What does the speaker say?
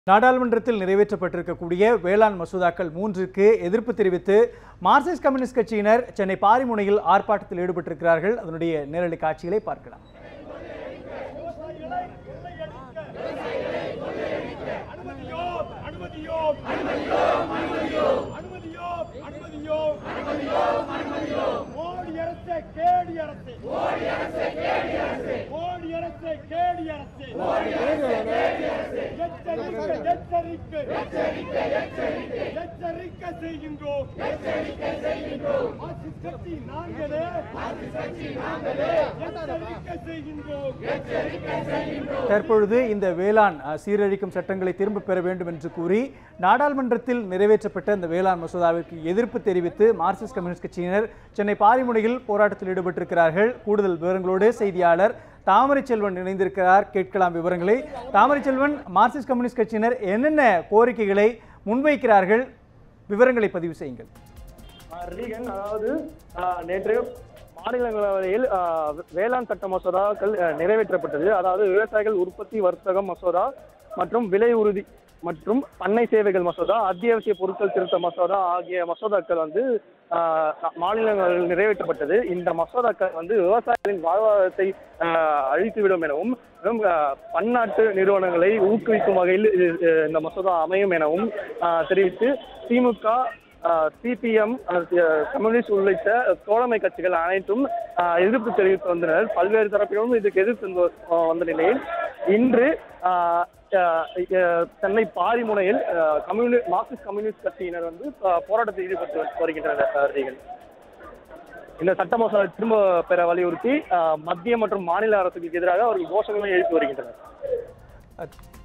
நாடாளுமன்றத்தில் நிறைவேற்றப்பட்டிருக்கக்கூடிய வேளாண் மசோதாக்கள் மூன்றுக்கு எதிர்ப்பு தெரிவித்து மார்க்சிஸ்ட் கம்யூனிஸ்ட் கட்சியினர் சென்னை பாரிமுனையில் ஆர்ப்பாட்டத்தில் ஈடுபட்டிருக்கிறார்கள் அதனுடைய நேரடி காட்சிகளை பார்க்கலாம் அனுமதியோம் அனுமதியோம் அனுமதியோம் அனுமதியோம் அனுமதியோம் அனுமதியோம் அனுமதியோம் மோடி அரசே கேடி அரசே மோடி அரசே கேடி அரசே மோடி அரசே கேடி அரசே மோடி அரசே கேடி அரசே எச்சரிக்கை எச்சரிக்கை எச்சரிக்கை எச்சரிக்கை எச்சரிக்கை செய்கின்றோம் எச்சரிக்கை செய்கின்றோம் மார்க்சிஸ்ட் கட்சி நாங்களே மார்க்சிஸ்ட் கட்சி நாங்களே எச்சரிக்கை செய்கின்றோம் எச்சரிக்கை செய்கின்றோம் தற்பொழுது இந்த வேளாண் அஹ், சீரழிக்கும் சட்டங்களை திரும்பப் பெற வேண்டும் என்று கூறி நாடாளுமன்றத்தில் நிறைவேற்றப்பட்ட இந்த வேளாண் மசோதாவிற்கு எதிர்ப்பு தெரிவித்து மார்க்சிஸ்ட் கம்யூனிஸ்ட் கட்சியினர் சென்னை பாரிமுனையில் போராட்டத்தில் ஈடுபட்டிருக்கிறார்கள் கூடுதல் விவரங்களோடு செய்தியாளர் தாமரை செல்வன் இணைந்திருக்கிறார் கேட்கலாம் விவரங்களை தாமரை செல்வன் மார்க்சிஸ்ட் கம்யூனிஸ்ட் கட்சியினர் என்னென்ன கோரிக்கைகளை முன்வைக்கிறார்கள் விவரங்களை பதிவு செய்யுங்கள் ரீகன் அதாவது ஆஹ், நேற்று மாநிலங்களவையில் ஆஹ், வேளாண் சட்ட மசோதாக்கள் ஆஹ், நிறைவேற்றப்பட்டது அதாவது விவசாயிகள் உற்பத்தி வர்த்தகம் மசோதா மற்றும் விலை உறுதி மற்றும் பண்ணை சேவைகள் மசோதா அத்தியாவசிய பொருட்கள் திருத்த மசோதா ஆகிய மசோதாக்கள் வந்து ஆஹ், மாநிலங்களில் நிறைவேற்றப்பட்டது இந்த மசோதாக்கள் வந்து விவசாயிகளின் வாழ்வாதாரத்தை ஆஹ், அழித்துவிடும் எனவும் மேலும் ஆஹ், பன்னாட்டு நிறுவனங்களை ஊக்குவிக்கும் வகையில் இது- இது- இந்த மசோதா அமையும் எனவும் ஆஹ், தெரிவித்து திமுக சிபிஎம் கம்யூனிஸ்ட் உள்ளிட்ட தோழமை கட்சிகள் அனைத்தும் ஆஹ், எதிர்ப்பு தெரிவித்து வந்தனர் பல்வேறு தரப்பிலும் இதுக்கு எதிர்த்து வந்து வ- வந்த நிலையில் இன்று ஆஹ், ஆஹ், ஆஹ், சென்னை பாரிமுனையில் ஆஹ், கம்யூனி மார்க்சிஸ்ட் கம்யூனிஸ்ட் கட்சியினர் வந்து ஆஹ், போராட்டத்தில் ஈடுபட்டு வருகின்றனர் அவர்கள் இந்த சட்ட மசோதா திரும்ப பெற வலியுறுத்தி ஆஹ், மத்திய மற்றும் மாநில அரசுகளுக்கு எதிராக அவர்கள் கோஷங்களை எழுப்பி வருகின்றனர் அஹ்,